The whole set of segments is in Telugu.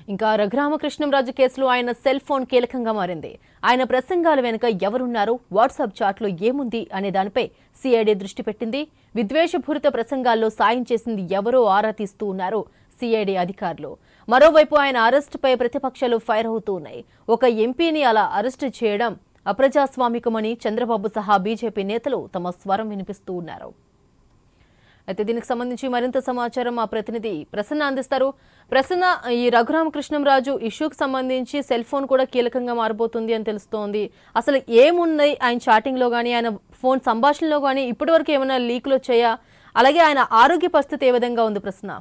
ఇంకా రఘురామకృష్ణంరాజు కేసులో ఆయన సెల్ ఫోన్ కీలకంగా మారింది ఆయన ప్రసంగాల వెనుక ఎవరున్నారు వాట్సాప్ చాట్లో ఏముంది అనే దానిపై సిఐడి దృష్టి పెట్టింది విద్వేషపూరిత ప్రసంగాల్లో సాయం చేసింది ఎవరో ఆరా తీస్తూ ఉన్నారు సిఐడి అధికారులు మరోవైపు ఆయన అరెస్టుపై ప్రతిపక్షాలు ఫైర్ అవుతూ ఉన్నాయి ఒక ఎంపీని అలా అరెస్టు చేయడం అప్రజాస్వామికమని చంద్రబాబు సహా బీజేపీ నేతలు తమ స్వరం వినిపిస్తూ ఉన్నారు అయితే దీనికి సంబంధించి మరింత సమాచారం మా ప్రతినిధి ప్రసన్న అందిస్తారు ప్రసన్న ఈ రఘురామకృష్ణంరాజు ఇష్యూకి సంబంధించి సెల్ ఫోన్ కూడా కీలకంగా మారబోతుంది అని తెలుస్తోంది అసలు ఏమున్నాయి ఆయన చాటింగ్ లో కానీ ఆయన ఫోన్ సంభాషణలో కానీ ఇప్పటివరకు ఏమైనా లీకులు వచ్చాయా అలాగే ఆయన ఆరోగ్య పరిస్థితి ఏ విధంగా ఉంది ప్రశ్న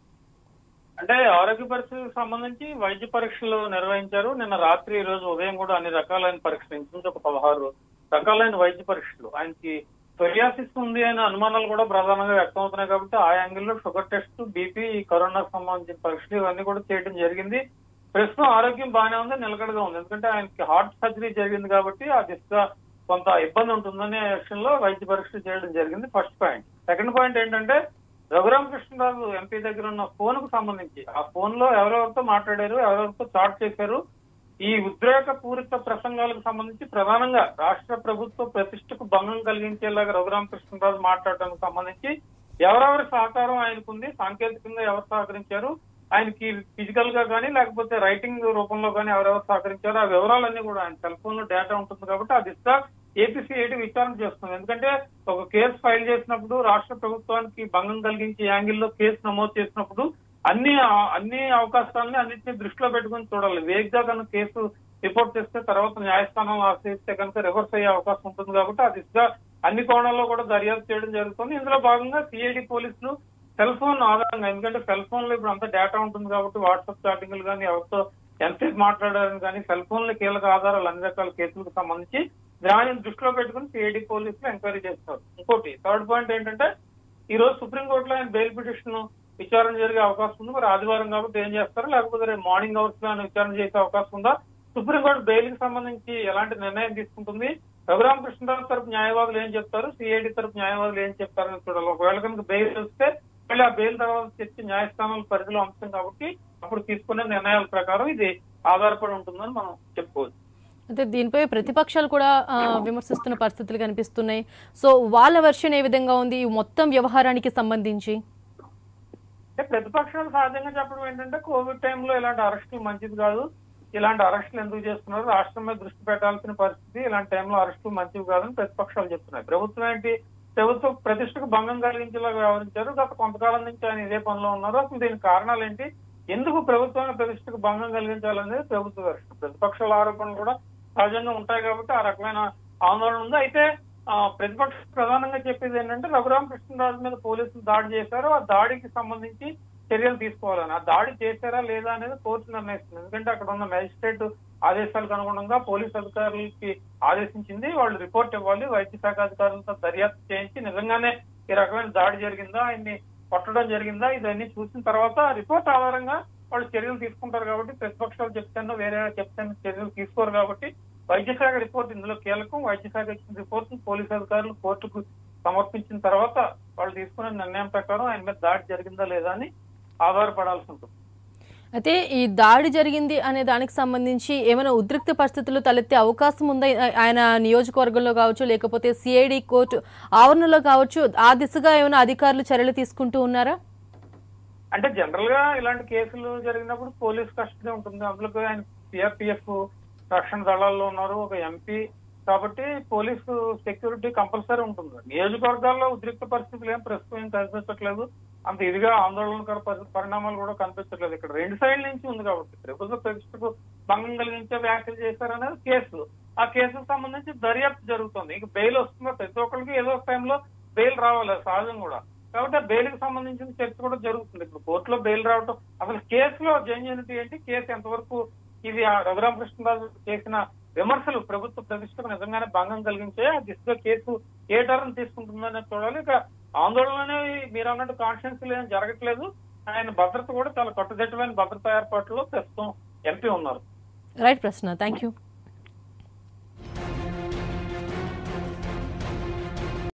అంటే ఆరోగ్య పరిస్థితికి సంబంధించి వైద్య పరీక్షలు నిర్వహించారు నిన్న రాత్రి ఈ రోజు ఉదయం కూడా అన్ని రకాలైన పరీక్షలు ఇంచుమించు ఒక పదహారు రకాలైన వైద్య పరీక్షలు ఆయనకి సొరియాసిస్ ఉంది అనే అనుమానాలు కూడా ప్రధానంగా వ్యక్తం అవుతున్నాయి కాబట్టి ఆ యాంగిల్లో షుగర్ టెస్ట్ బీపీ కరోనాకు సంబంధించిన పరీక్షలు ఇవన్నీ కూడా చేయడం జరిగింది ప్రస్తుతం ఆరోగ్యం బాగానే ఉంది నిలకడగా ఉంది ఎందుకంటే ఆయనకి హార్ట్ సర్జరీ జరిగింది కాబట్టి ఆ దిశగా కొంత ఇబ్బంది ఉంటుందనే విషయంలో వైద్య పరీక్షలు చేయడం జరిగింది ఫస్ట్ పాయింట్ సెకండ్ పాయింట్ ఏంటంటే రఘురామకృష్ణరాజు ఎంపీ దగ్గర ఉన్న ఫోన్ కు సంబంధించి ఆ ఫోన్ లో ఎవరెవరితో మాట్లాడారు ఎవరెవరితో చాట్ చేశారు ఈ ఉద్రేక పూరిత ప్రసంగాలకు సంబంధించి ప్రధానంగా రాష్ట్ర ప్రభుత్వ ప్రతిష్టకు భంగం కలిగించేలాగా రఘురామకృష్ణరాజు మాట్లాడడానికి సంబంధించి ఎవరెవరి సహకారం ఆయనకుంది సాంకేతికంగా ఎవరు సహకరించారు ఆయనకి ఫిజికల్ గా కానీ లేకపోతే రైటింగ్ రూపంలో కానీ ఎవరెవరు సహకరించారో ఆ వివరాలన్నీ కూడా ఆయన సెల్ ఫోన్ లో డేటా ఉంటుంది కాబట్టి ఆ దిశగా ఏపీసీఐడి విచారణ చేస్తుంది ఎందుకంటే ఒక కేసు ఫైల్ చేసినప్పుడు రాష్ట్ర ప్రభుత్వానికి భంగం కలిగించే యాంగిల్లో కేసు నమోదు చేసినప్పుడు అన్ని అన్ని అవకాశాలని అన్నింటినీ దృష్టిలో పెట్టుకుని చూడాలి వేగ్గా కనుక కేసు రిపోర్ట్ చేస్తే తర్వాత న్యాయస్థానంలో ఆశ్రయిస్తే కనుక రివర్స్ అయ్యే అవకాశం ఉంటుంది కాబట్టి ఆ దిశగా అన్ని కోణాల్లో కూడా దర్యాప్తు చేయడం జరుగుతుంది ఇందులో భాగంగా సిఐడి పోలీసులు సెల్ ఫోన్ ఆధారంగా ఎందుకంటే సెల్ ఫోన్ లో ఇప్పుడు అంత డేటా ఉంటుంది కాబట్టి వాట్సాప్ చాటింగ్లు కానీ ఎవరితో ఎంతసేపు మాట్లాడారని కానీ సెల్ ఫోన్ లో కీలక ఆధారాలు అన్ని రకాల కేసులకు సంబంధించి దానిని దృష్టిలో పెట్టుకుని సిఐడి పోలీసులు ఎంక్వైరీ చేస్తారు ఇంకోటి థర్డ్ పాయింట్ ఏంటంటే ఈ రోజు సుప్రీంకోర్టులో ఆయన బెయిల్ పిటిషన్ విచారణ జరిగే అవకాశం ఉంది మరి ఆదివారం కాబట్టి ఏం చేస్తారు లేకపోతే రేపు మార్నింగ్ అవర్స్ లో ఆయన విచారణ చేసే అవకాశం ఉందా సుప్రీంకోర్టు బెయిల్ కి సంబంధించి ఎలాంటి నిర్ణయం తీసుకుంటుంది రఘురామకృష్ణరావు తరపు న్యాయవాదులు ఏం చెప్తారు సిఐడి తరపు న్యాయవాదులు ఏం చెప్తారని చూడాలి ఒకవేళ కనుక బెయిల్ వస్తే మళ్ళీ ఆ బెయిల్ తర్వాత చర్చ న్యాయస్థానాల పరిధిలో అంశం కాబట్టి అప్పుడు తీసుకునే నిర్ణయాల ప్రకారం ఇది ఆధారపడి ఉంటుందని మనం చెప్పుకోవచ్చు అయితే దీనిపై ప్రతిపక్షాలు కూడా ఆ, విమర్శిస్తున్న పరిస్థితులు కనిపిస్తున్నాయి సో వాళ్ళ వెర్షన్ ఏ విధంగా ఉంది ఈ మొత్తం వ్యవహారానికి సంబంధించి అంటే ప్రతిపక్షాలు సహజంగా చెప్పడం ఏంటంటే కోవిడ్ టైంలో ఇలాంటి అరెస్టులు మంచిది కాదు ఇలాంటి అరెస్టులు ఎందుకు చేస్తున్నారు రాష్ట్రం మీద దృష్టి పెట్టాల్సిన పరిస్థితి ఇలాంటి టైంలో అరెస్టులు మంచివి కాదని ప్రతిపక్షాలు చెప్తున్నాయి ప్రభుత్వం ఏంటి ప్రభుత్వ ప్రతిష్టకు భంగం కలిగించేలా వ్యవహరించారు గత కొంతకాలం నుంచి ఆయన ఇదే పనిలో ఉన్నారు అసలు దీనికి కారణాలు ఏంటి ఎందుకు ప్రభుత్వానికి ప్రతిష్టకు భంగం కలిగించాలనేది ప్రభుత్వ దర్శనం ప్రతిపక్షాల ఆరోపణలు కూడా సహజంగా ఉంటాయి కాబట్టి ఆ రకమైన ఆందోళన ఉంది అయితే ఆ, ప్రతిపక్షం ప్రధానంగా చెప్పేది ఏంటంటే రఘురామకృష్ణరాజు మీద పోలీసులు దాడి చేశారు ఆ దాడికి సంబంధించి చర్యలు తీసుకోవాలని ఆ దాడి చేశారా లేదా అనేది కోర్టు నిర్ణయిస్తుంది ఎందుకంటే అక్కడ ఉన్న మేజిస్ట్రేట్ ఆదేశాలకు అనుగుణంగా పోలీస్ అధికారులకి ఆదేశించింది వాళ్ళు రిపోర్ట్ ఇవ్వాలి వైద్య శాఖ అధికారులతో దర్యాప్తు చేయించి నిజంగానే ఈ రకమైన దాడి జరిగిందా ఆయన్ని కొట్టడం జరిగిందా ఇదన్నీ చూసిన తర్వాత రిపోర్ట్ ఆధారంగా వాళ్ళు చర్యలు తీసుకుంటారు కాబట్టి ప్రతిపక్షాలు చెప్తాను వేరే చెప్తాను చర్యలు తీసుకోరు కాబట్టి వైద్య శాఖ రిపోర్ట్ ఇందులో కీలకం వైద్య శాఖ ఇచ్చిన రిపోర్ట్ పోలీస్ అధికారులు కోర్టుకు సమర్పించిన తర్వాత వాళ్ళు తీసుకున్న నిర్ణయం ప్రకారం ఆయన మీద దాడి జరిగిందా లేదా అని ఆధారపడాల్సి ఉంటుంది అయితే ఈ దాడి జరిగింది అనే దానికి సంబంధించి ఏమైనా ఉద్రిక్త పరిస్థితులు తలెత్తే అవకాశం ఉందా ఆ- ఆయన నియోజకవర్గంలో కావచ్చు లేకపోతే సిఐడి కోర్టు ఆవరణలో కావచ్చు ఆ దిశగా ఏమైనా అధికారులు చర్యలు తీసుకుంటూ ఉన్నారా అంటే జనరల్ గా ఇలాంటి కేసులు జరిగినప్పుడు పోలీస్ కస్టడీ ఉంటుంది అందులో ఆయన సిఆర్పిఎఫ్ రక్షణ దళాల్లో ఉన్నారు ఒక ఎంపీ కాబట్టి పోలీసు సెక్యూరిటీ కంపల్సరీ ఉంటుంది నియోజకవర్గాల్లో ఉద్రిక్త పరిస్థితులు ఏం ప్రస్తుతం ఏం కనిపించట్లేదు అంత ఇదిగా ఆందోళనకర పరి- పరిణామాలు కూడా కనిపించట్లేదు ఇక్కడ రెండు సైడ్ల నుంచి ఉంది కాబట్టి ప్రభుత్వ ప్రతిష్టకు భంగం కలిగించే వ్యాఖ్యలు చేశారనేది కేసు ఆ కేసుకు సంబంధించి దర్యాప్తు జరుగుతుంది ఇక బెయిల్ వస్తుందో ప్రతి ఒక్కరికి ఏదో ఒక టైంలో బెయిల్ రావాలి అది సహజం కూడా కాబట్టి ఆ బెయిల్ కి సంబంధించిన చర్చ కూడా జరుగుతుంది ఇప్పుడు కోర్టులో బెయిల్ రావటం అసలు కేసులో జెన్యూనిటీ ఏంటి కేసు ఎంతవరకు ఇది ఆ రఘురామకృష్ణరాజు చేసిన విమర్శలు ప్రభుత్వ ప్రతిష్టకు నిజంగానే భంగం కలిగించే ఆ దిశగా కేసు ఏ టర్న్ తీసుకుంటుందనేది చూడాలి ఇక ఆందోళన అనేవి మీరు అన్నట్టు కాన్షియన్స్ ఏం జరగట్లేదు ఆయన భద్రత కూడా చాలా కట్టుదిట్టమైన భద్రతా ఏర్పాట్లు ప్రస్తుతం ఎంపీ ఉన్నారు రైట్ ప్రశ్న థ్యాంక్ యూ